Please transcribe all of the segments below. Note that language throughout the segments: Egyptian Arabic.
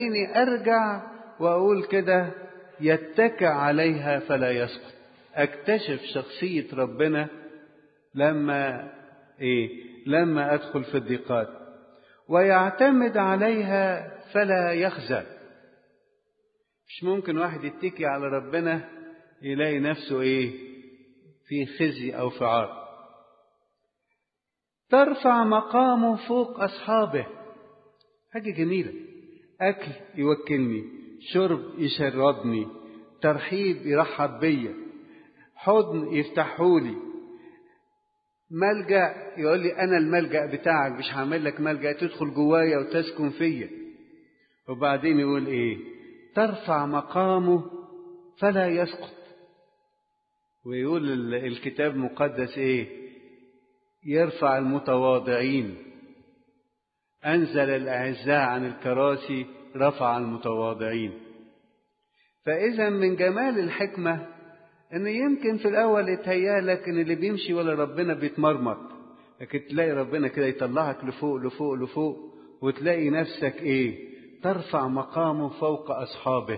إني أرجع وأقول كده يتكى عليها فلا يسقط أكتشف شخصية ربنا لما إيه لما أدخل في الضيقات ويعتمد عليها فلا يخزى مش ممكن واحد يتكي على ربنا يلاقي نفسه إيه في خزي أو في عار ترفع مقامه فوق أصحابه حاجة جميلة أكل يوكلني شرب يشربني ترحيب يرحب بيا حضن يفتحولي ملجأ يقول لي أنا الملجأ بتاعك مش هعمل لك ملجأ تدخل جوايا وتسكن فيا وبعدين يقول إيه ترفع مقامه فلا يسقط ويقول الكتاب المقدس إيه يرفع المتواضعين أنزل الأعزاء عن الكراسي رفع المتواضعين فإذا من جمال الحكمة إن يمكن في الأول يتهيألك إن اللي بيمشي ولا ربنا بيتمرمط لكن تلاقي ربنا كده يطلعك لفوق لفوق لفوق وتلاقي نفسك إيه ترفع مقامه فوق أصحابه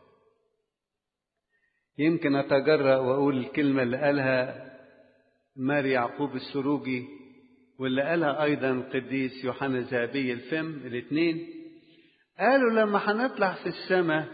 يمكن أتجرأ وأقول الكلمة اللي قالها ماري يعقوب السروجي واللي قالها أيضا القديس يوحنا ذهبي الفم الاثنين قالوا لما هنطلع في السماء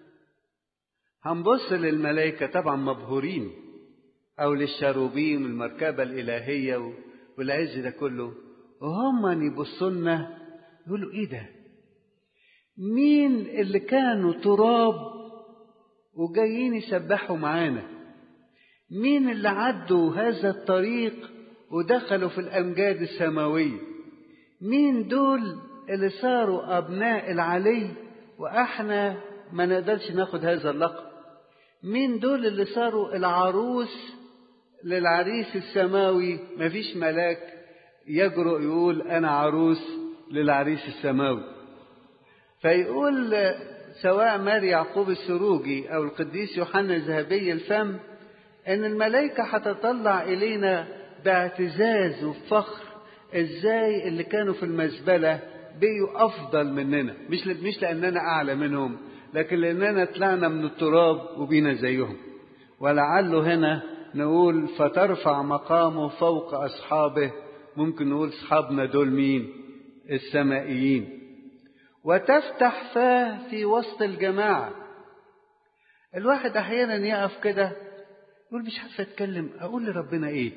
هنبص للملائكة طبعا مبهورين أو للشاروبيم المركبة الإلهية والعز ده كله وهم يبصوا لنا يقولوا إيه ده؟ مين اللي كانوا تراب وجايين يسبحوا معانا؟ مين اللي عدوا هذا الطريق ودخلوا في الأمجاد السماوية مين دول اللي صاروا أبناء العلي وإحنا ما نقدرش ناخد هذا اللقب مين دول اللي صاروا العروس للعريس السماوي مفيش ملاك يجرؤ يقول أنا عروس للعريس السماوي فيقول سواء ماري يعقوب السروجي أو القديس يوحنا الذهبي الفم إن الملائكة هتطلع إلينا باعتزاز وفخر ازاي اللي كانوا في المزبله بقوا افضل مننا مش مش لاننا اعلى منهم لكن لاننا طلعنا من التراب وبينا زيهم ولعله هنا نقول فترفع مقامه فوق اصحابه ممكن نقول اصحابنا دول مين السمائيين وتفتح فاه في وسط الجماعه الواحد احيانا يقف كده يقول مش عارف اتكلم اقول لربنا ايه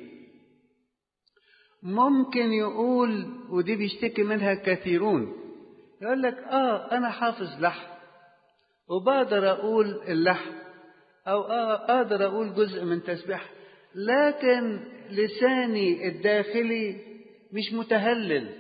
ممكن يقول ودي بيشتكي منها كثيرون يقول لك اه انا حافظ لحن وبقدر اقول اللحن او آه اقدر اقول جزء من تسبيح لكن لساني الداخلي مش متهلل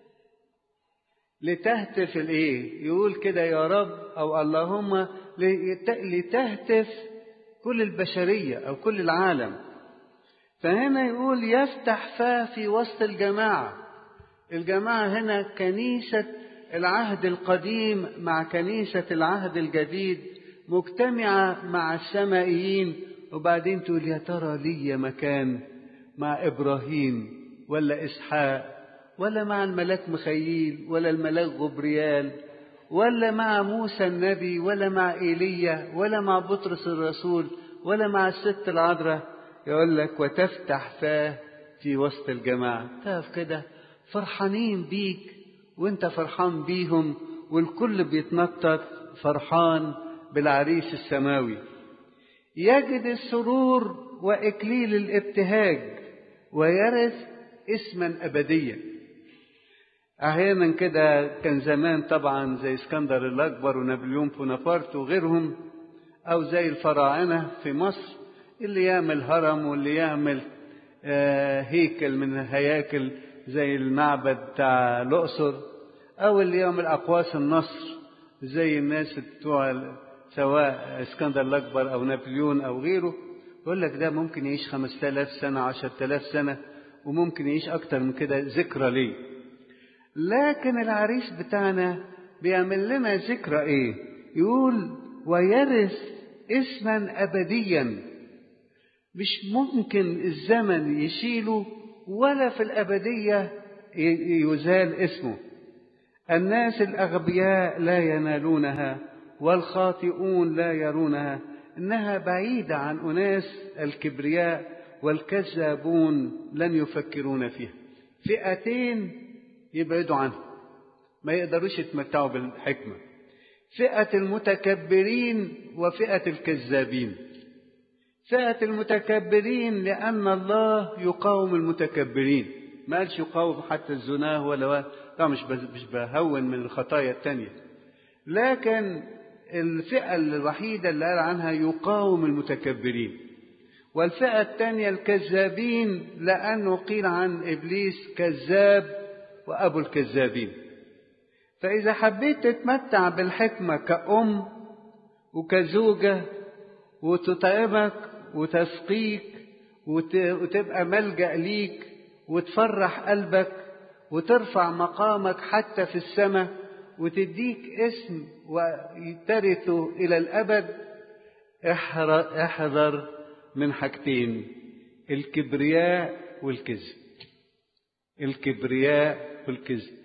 لتهتف الايه يقول كده يا رب او اللهم لتهتف كل البشريه او كل العالم فهنا يقول يفتح فاه في وسط الجماعة الجماعة هنا كنيسة العهد القديم مع كنيسة العهد الجديد مجتمعة مع السمائيين وبعدين تقول يا ترى لي مكان مع إبراهيم ولا إسحاق ولا مع الملاك مخيل ولا الملاك غبريال ولا مع موسى النبي ولا مع ايليا ولا مع بطرس الرسول ولا مع الست العذراء يقول لك وتفتح فاه في وسط الجماعة تقف كده فرحانين بيك وانت فرحان بيهم والكل بيتنطط فرحان بالعريس السماوي يجد السرور وإكليل الابتهاج ويرث اسما أبديا أحيانا كده كان زمان طبعا زي اسكندر الأكبر ونابليون بونابرت وغيرهم أو زي الفراعنة في مصر اللي يعمل هرم واللي يعمل هيكل من الهياكل زي المعبد بتاع الأقصر أو اللي يعمل أقواس النصر زي الناس بتوع سواء اسكندر الأكبر أو نابليون أو غيره يقول لك ده ممكن يعيش خمسة آلاف سنة عشرة آلاف سنة وممكن يعيش أكتر من كده ذكرى ليه لكن العريس بتاعنا بيعمل لنا ذكرى إيه يقول ويرث اسما أبديا مش ممكن الزمن يشيله ولا في الأبدية يزال اسمه الناس الأغبياء لا ينالونها والخاطئون لا يرونها إنها بعيدة عن أناس الكبرياء والكذابون لن يفكرون فيها فئتين يبعدوا عنها ما يقدروش يتمتعوا بالحكمة فئة المتكبرين وفئة الكذابين فئة المتكبرين لأن الله يقاوم المتكبرين ما قالش يقاوم حتى الزناه ولا لا مش مش بهون من الخطايا التانية لكن الفئة الوحيدة اللي قال عنها يقاوم المتكبرين والفئة الثانية الكذابين لأنه قيل عن إبليس كذاب وأبو الكذابين فإذا حبيت تتمتع بالحكمة كأم وكزوجة وتطعمك وتسقيك وتبقى ملجأ ليك وتفرح قلبك وترفع مقامك حتى في السماء وتديك اسم وترثه إلى الأبد احذر من حاجتين الكبرياء والكذب الكبرياء والكذب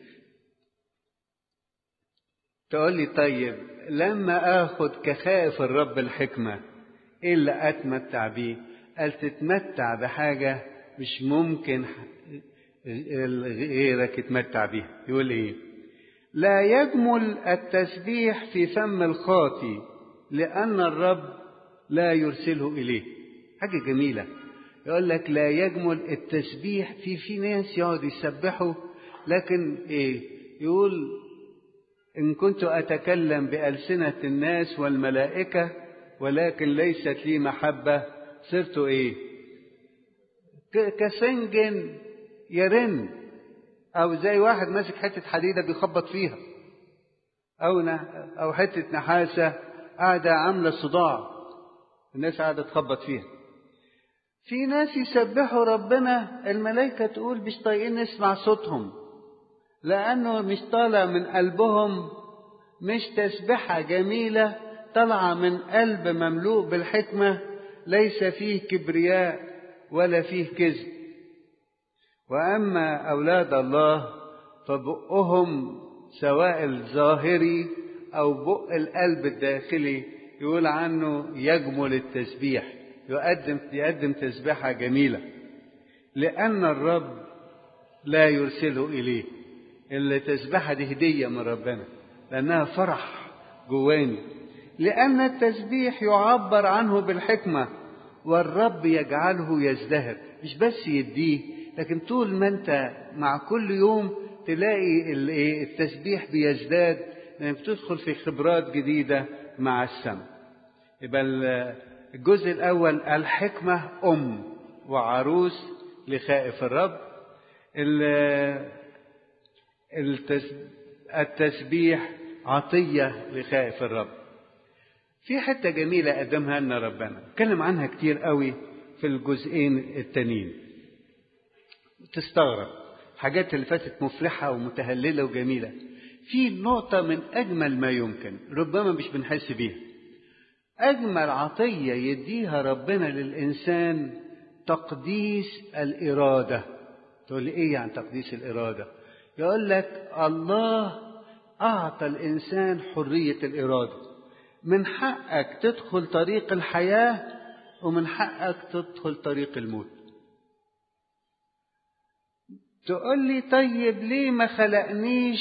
تقول لي طيب لما اخد كخائف الرب الحكمة ايه اللي اتمتع بيه قال تتمتع بحاجة مش ممكن غيرك يتمتع بيها يقول ايه لا يجمل التسبيح في فم الخاطي لأن الرب لا يرسله إليه حاجة جميلة يقول لك لا يجمل التسبيح في في ناس يقعدوا يسبحوا لكن ايه يقول إن كنت أتكلم بألسنة الناس والملائكة ولكن ليست لي محبة صرت إيه؟ كسنج يرن أو زي واحد ماسك حتة حديدة بيخبط فيها أو أو حتة نحاسة قاعدة عاملة صداع الناس قاعدة تخبط فيها في ناس يسبحوا ربنا الملائكة تقول مش طايقين نسمع صوتهم لأنه مش طالع من قلبهم مش تسبحة جميلة طالعة من قلب مملوء بالحكمة ليس فيه كبرياء ولا فيه كذب وأما أولاد الله فبقهم سواء الظاهري أو بق القلب الداخلي يقول عنه يجمل التسبيح يقدم يقدم تسبيحة جميلة لأن الرب لا يرسله إليه اللي تسبحها دي هدية من ربنا لأنها فرح جواني لأن التسبيح يعبر عنه بالحكمة والرب يجعله يزدهر مش بس يديه لكن طول ما أنت مع كل يوم تلاقي التسبيح بيزداد لأنك بتدخل في خبرات جديدة مع السماء يبقى الجزء الأول الحكمة أم وعروس لخائف الرب التسبيح عطية لخائف الرب في حتة جميلة قدمها لنا ربنا اتكلم عنها كتير قوي في الجزئين التانيين تستغرب حاجات اللي فاتت مفرحة ومتهللة وجميلة في نقطة من أجمل ما يمكن ربما مش بنحس بيها أجمل عطية يديها ربنا للإنسان تقديس الإرادة تقول لي إيه يعني تقديس الإرادة يقول لك الله أعطى الإنسان حرية الإرادة من حقك تدخل طريق الحياة ومن حقك تدخل طريق الموت تقول لي طيب ليه ما خلقنيش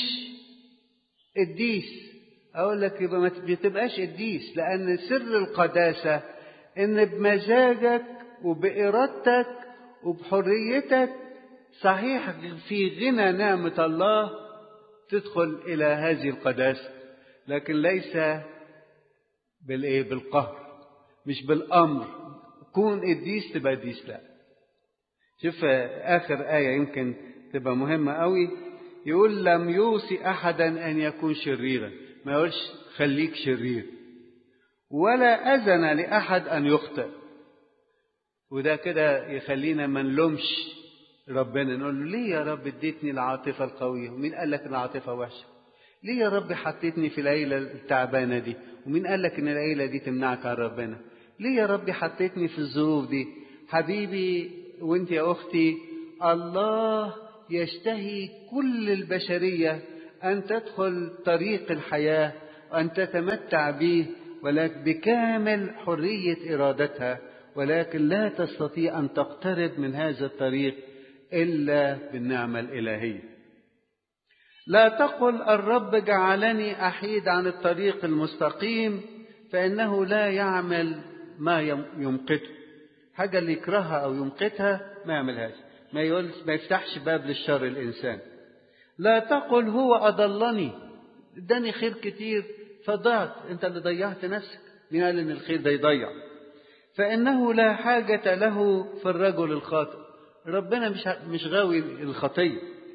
قديس اقول لك يبقى ما بتبقاش قديس لان سر القداسه ان بمزاجك وبارادتك وبحريتك صحيح في غنى نعمه الله تدخل الى هذه القداسه لكن ليس بالايه بالقهر مش بالامر كون قديس تبقى قديس لا شوف اخر ايه يمكن تبقى مهمه قوي يقول لم يوصي احدا ان يكون شريرا ما يقولش خليك شرير ولا اذن لاحد ان يخطئ وده كده يخلينا ما نلومش ربنا نقول له ليه يا رب اديتني العاطفه القويه ومين قال لك العاطفه وحشه ليه يا رب حطيتني في العيله التعبانه دي ومين قال لك ان العيله دي تمنعك عن ربنا ليه يا رب حطيتني في الظروف دي حبيبي وانت يا اختي الله يشتهي كل البشريه أن تدخل طريق الحياة وأن تتمتع به ولكن بكامل حرية إرادتها ولكن لا تستطيع أن تقترب من هذا الطريق إلا بالنعمة الإلهية لا تقل الرب جعلني أحيد عن الطريق المستقيم فإنه لا يعمل ما يمقته حاجة اللي يكرهها أو يمقتها ما يعملهاش ما, ما يفتحش باب للشر الإنسان لا تقل هو أضلني اداني خير كتير فضعت انت اللي ضيعت نفسك مين قال ان الخير ده يضيع فانه لا حاجه له في الرجل الخاطئ ربنا مش مش غاوي الخطيه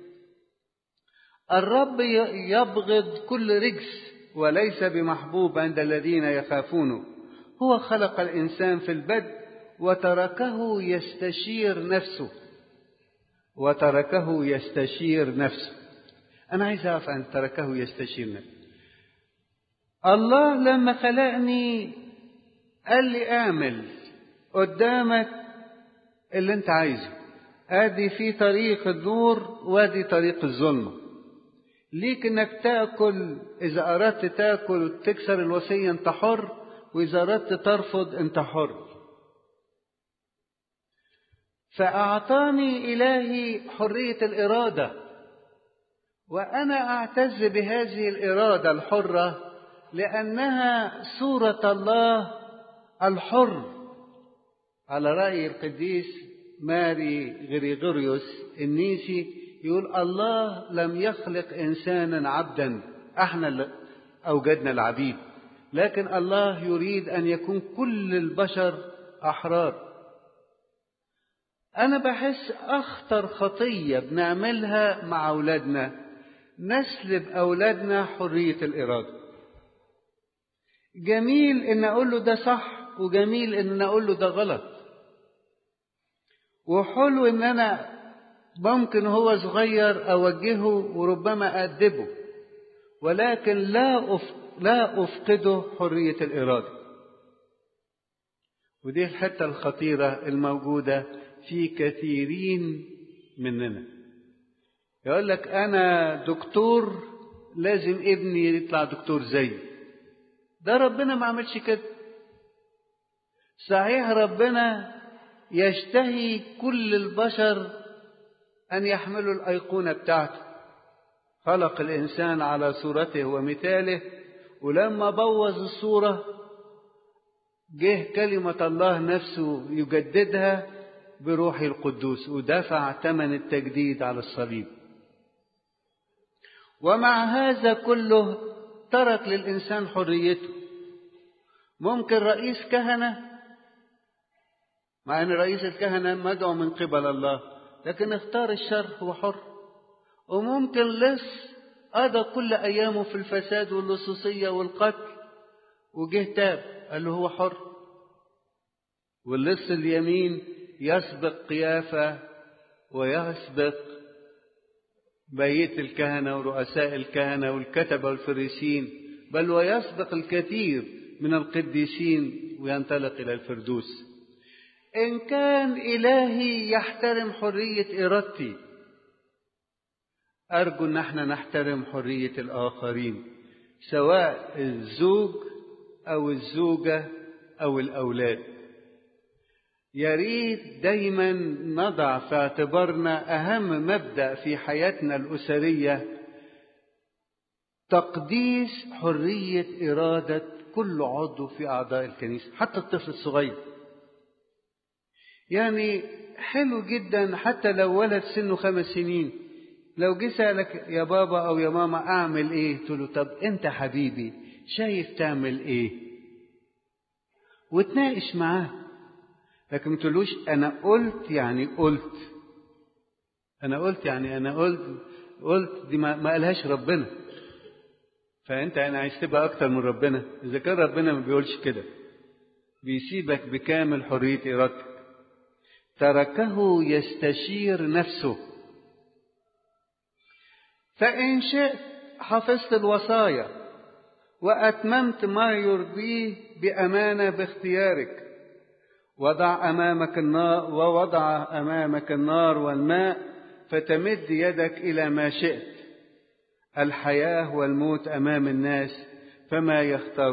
الرب يبغض كل رجس وليس بمحبوب عند الذين يخافونه هو خلق الانسان في البدء وتركه يستشير نفسه وتركه يستشير نفسه انا عايز اعرف عن تركه يستشير نفسه الله لما خلقني قال لي اعمل قدامك اللي انت عايزه ادي في طريق النور وادي طريق الظلمه ليك انك تاكل اذا اردت تاكل وتكسر الوصيه انت حر واذا اردت ترفض انت حر فاعطاني الهي حريه الاراده وانا اعتز بهذه الاراده الحره لأنها صورة الله الحر على رأي القديس ماري غريغوريوس النيسي يقول الله لم يخلق إنسانا عبدا احنا اللي أوجدنا العبيد لكن الله يريد أن يكون كل البشر أحرار أنا بحس أخطر خطية بنعملها مع أولادنا نسلب أولادنا حرية الإرادة جميل ان اقول له ده صح وجميل ان اقول له ده غلط وحلو ان انا ممكن هو صغير اوجهه وربما ادبه ولكن لا أف... لا افقده حريه الاراده ودي الحته الخطيره الموجوده في كثيرين مننا يقول لك انا دكتور لازم ابني يطلع دكتور زيي ده ربنا ما عملش كده صحيح ربنا يشتهي كل البشر أن يحملوا الأيقونة بتاعته خلق الإنسان على صورته ومثاله ولما بوظ الصورة جه كلمة الله نفسه يجددها بروح القدوس ودفع ثمن التجديد على الصليب ومع هذا كله ترك للإنسان حريته ممكن رئيس كهنة مع أن رئيس الكهنة مدعو من قبل الله لكن اختار الشر هو حر وممكن لص قضى كل أيامه في الفساد واللصوصية والقتل وجه تاب قال له هو حر واللص اليمين يسبق قيافة ويسبق بيت الكهنة ورؤساء الكهنة والكتبة والفريسين بل ويسبق الكثير من القديسين وينطلق إلى الفردوس إن كان إلهي يحترم حرية إرادتي أرجو أن احنا نحترم حرية الآخرين سواء الزوج أو الزوجة أو الأولاد يا ريت دايما نضع في اعتبارنا أهم مبدأ في حياتنا الأسرية تقديس حرية إرادة كل عضو في أعضاء الكنيسة حتى الطفل الصغير يعني حلو جدا حتى لو ولد سنه خمس سنين لو جه سألك يا بابا أو يا ماما أعمل إيه تقول له طب أنت حبيبي شايف تعمل إيه وتناقش معاه لكن ما تقولوش أنا قلت يعني قلت أنا قلت يعني أنا قلت قلت دي ما, ما قالهاش ربنا فأنت أنا عايز تبقى أكتر من ربنا إذا كان ربنا ما بيقولش كده بيسيبك بكامل حرية إرادتك تركه يستشير نفسه فإن شئت حفظت الوصايا وأتممت ما يرضيه بأمانة باختيارك وضع أمامك النار ووضع أمامك النار والماء فتمد يدك إلى ما شئت الحياة والموت أمام الناس فما يختار